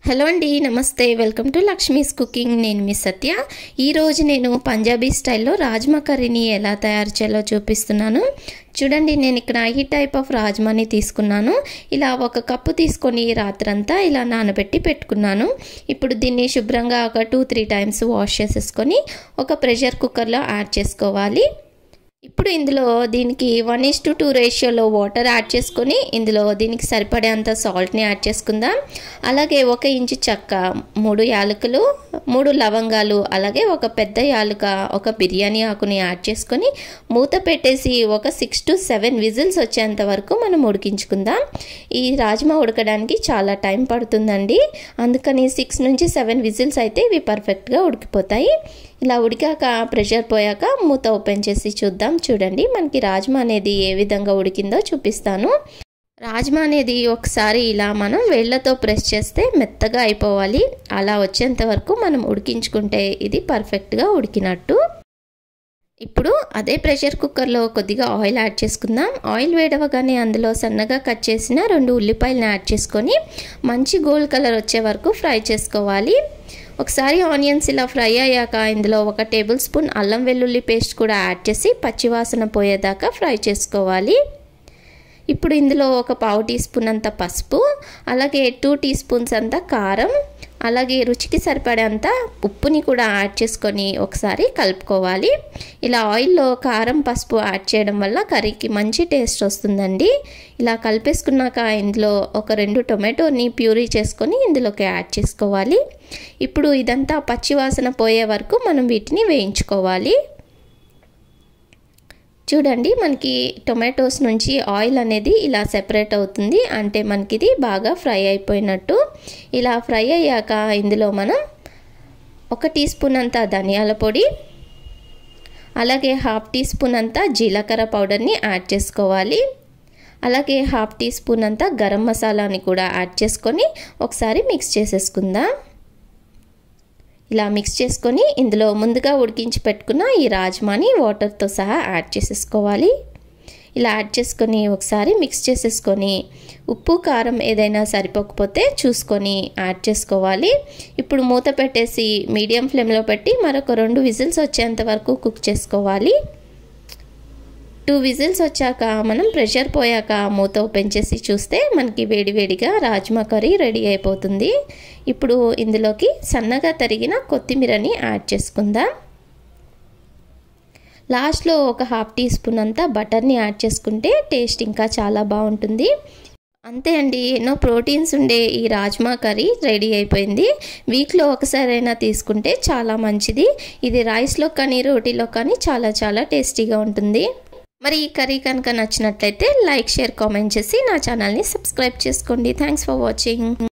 hello అండి నమస్తే welcome to Lakshmi's cooking నేను మీ సత్య ఈరోజు నేను పంజాబీ స్టైల్లో రాజ్మా కర్రీని ఎలా తయారు చేయాలో చూపిస్తున్నాను చూడండి నేను ఇక్కడ ఈ టైప్ ఆఫ్ రాజ్మాని తీసుకున్నాను ఇలా ఒక కప్పు తీసుకొని రాత్రంతా ఇలా నానబెట్టి పెట్టుకున్నాను ఇప్పుడు దీన్ని శుభ్రంగా ఒక టూ త్రీ టైమ్స్ వాష్ చేసేసుకొని ఒక ప్రెషర్ కుక్కర్లో యాడ్ చేసుకోవాలి ఇప్పుడు ఇందులో దీనికి వన్ ఇస్ టు టూ రేషియోలో వాటర్ యాడ్ చేసుకొని ఇందులో దీనికి సరిపడేంత సాల్ట్ని యాడ్ చేసుకుందాం అలాగే ఒక ఇంచు చెక్క మూడు యాలకులు మూడు లవంగాలు అలాగే ఒక పెద్ద యాలుక ఒక బిర్యానీ ఆకుని యాడ్ చేసుకొని మూత పెట్టేసి ఒక సిక్స్ టు సెవెన్ విజిల్స్ వచ్చేంత వరకు మనం ఉడికించుకుందాం ఈ రాజ్మా ఉడకడానికి చాలా టైం పడుతుందండి అందుకని సిక్స్ నుంచి సెవెన్ విజిల్స్ అయితే ఇవి పర్ఫెక్ట్గా ఉడికిపోతాయి ఇలా ఉడికాక ప్రెషర్ పోయాక మూత ఓపెన్ చేసి చూద్దాం చూడండి మనకి రాజ్మా అనేది ఏ విధంగా ఉడికిందో చూపిస్తాను రాజ్మా అనేది ఒకసారి ఇలా మనం వేళ్లతో ప్రెస్ చేస్తే మెత్తగా అయిపోవాలి అలా వచ్చేంత వరకు మనం ఉడికించుకుంటే ఇది పర్ఫెక్ట్గా ఉడికినట్టు ఇప్పుడు అదే ప్రెషర్ కుక్కర్లో కొద్దిగా ఆయిల్ యాడ్ చేసుకుందాం ఆయిల్ వేడవగానే అందులో సన్నగా కట్ చేసిన రెండు ఉల్లిపాయలను యాడ్ చేసుకొని మంచి గోల్డ్ కలర్ వచ్చే వరకు ఫ్రై చేసుకోవాలి ఒకసారి ఆనియన్స్ ఇలా ఫ్రై అయ్యాక ఇందులో ఒక టేబుల్ స్పూన్ అల్లం వెల్లుల్లి పేస్ట్ కూడా యాడ్ చేసి పచ్చివాసన పోయేదాకా ఫ్రై చేసుకోవాలి ఇప్పుడు ఇందులో ఒక పావు టీ స్పూన్ అంత పసుపు అలాగే టూ టీ స్పూన్స్ అంత కారం అలాగే రుచికి సరిపడేంత ఉప్పుని కూడా యాడ్ చేసుకొని ఒకసారి కలుపుకోవాలి ఇలా ఆయిల్లో కారం పసుపు యాడ్ చేయడం వల్ల కర్రీకి మంచి టేస్ట్ వస్తుందండి ఇలా కలిపేసుకున్నాక ఇందులో ఒక రెండు టొమాటోని ప్యూరీ చేసుకొని ఇందులోకి యాడ్ చేసుకోవాలి ఇప్పుడు ఇదంతా పచ్చివాసన పోయే వరకు మనం వీటిని వేయించుకోవాలి చూడండి మనకి టొమాటోస్ నుంచి ఆయిల్ అనేది ఇలా సెపరేట్ అవుతుంది అంటే మనకి ఇది బాగా ఫ్రై అయిపోయినట్టు ఇలా ఫ్రై అయ్యాక ఇందులో మనం ఒక టీ స్పూన్ అంత ధనియాల పొడి అలాగే హాఫ్ టీ స్పూన్ అంత జీలకర్ర పౌడర్ని యాడ్ చేసుకోవాలి అలాగే హాఫ్ టీ స్పూన్ అంత గరం మసాలాని కూడా యాడ్ చేసుకొని ఒకసారి మిక్స్ చేసేసుకుందాం ఇలా మిక్స్ చేసుకొని ఇందులో ముందుగా ఉడికించి పెట్టుకున్న ఈ రాజ్మాని వాటర్తో సహా యాడ్ చేసేసుకోవాలి ఇలా యాడ్ చేసుకొని ఒకసారి మిక్స్ చేసేసుకొని ఉప్పు కారం ఏదైనా సరిపోకపోతే చూసుకొని యాడ్ చేసుకోవాలి ఇప్పుడు మూత పెట్టేసి మీడియం ఫ్లేమ్లో పెట్టి మరొక రెండు విజిల్స్ వచ్చేంత వరకు కుక్ చేసుకోవాలి టూ విజిల్స్ వచ్చాక మనం ప్రెషర్ పోయాక మూత ఓపెన్ చేసి చూస్తే మనకి వేడివేడిగా రాజ్మా కర్రీ రెడీ అయిపోతుంది ఇప్పుడు ఇందులోకి సన్నగా తరిగిన కొత్తిమీరని యాడ్ చేసుకుందాం లాస్ట్లో ఒక హాఫ్ టీ స్పూన్ అంతా బటర్ని యాడ్ చేసుకుంటే టేస్ట్ ఇంకా చాలా బాగుంటుంది అంతే అండి ఎన్నో ప్రోటీన్స్ ఉండే ఈ రాజ్మా కర్రీ రెడీ అయిపోయింది వీక్లో ఒకసారైనా తీసుకుంటే చాలా మంచిది ఇది రైస్లో కానీ రోటీలో కానీ చాలా చాలా టేస్టీగా ఉంటుంది మరి ఈ కర్రీ కనుక నచ్చినట్లయితే లైక్ షేర్ కామెంట్ చేసి నా ఛానల్ని సబ్స్క్రైబ్ చేసుకోండి థ్యాంక్స్ ఫర్ వాచింగ్